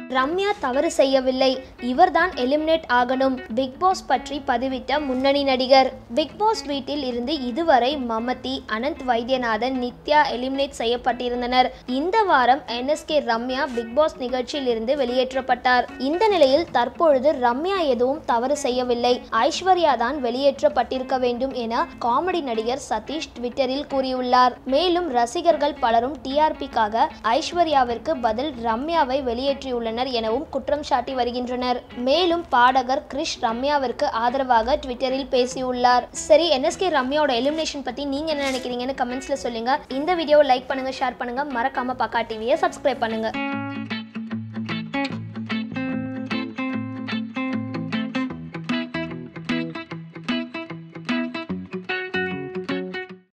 ரம்யா தவறு செய்யவில்லை இவர்தான் எலிமினேட் ஆகணும் பிக் பாஸ் பற்றி பதிவிட்ட முன்னணி நடிகர் பிக் பாஸ் வீட்டில் இருந்து இதுவரை மமதி அனந்த் வைத்தியநாதன் நித்யா எலிமினேட் செய்யப்பட்டிருந்தனர் இந்த வாரம் என்எஸ்கே ரம்யா பிக் பாஸ் நிகழ்ச்சியில் இருந்து வெளியேற்றப்பட்டார் இந்த நிலையில் தற்பொழுது ரம்யா எதுவும் தவறு செய்யவில்லை ஐஸ்வர்யா தான் வெளியேற்றப்பட்டிருக்க வேண்டும் என காமெடி நடிகர் சதீஷ் ட்விட்டரில் கூறியுள்ளார் மேலும் ரசிகர்கள் பலரும் டிஆர்பிக்காக ஐஸ்வர்யாவிற்கு பதில் ரம்யாவை வெளியேற்றியுள்ளனர் எனவும் குற்றம் சாட்டி வருகின்றனர் மேலும் பாடகர் கிரிஷ் ரம்யாவிற்கு ஆதரவாக ட்விட்டரில் பேசியுள்ளார் சரி என்எஸ்கே ரம்யாவோட எலிமினேஷன் பத்தி நீங்க என்ன நினைக்கிறீங்கன்னு கமெண்ட்ஸ்ல சொல்லுங்க இந்த வீடியோவை லைக் பண்ணுங்க ஷேர் பண்ணுங்க மறக்காம பக்கா டிவியை சப்ஸ்கிரைப் பண்ணுங்க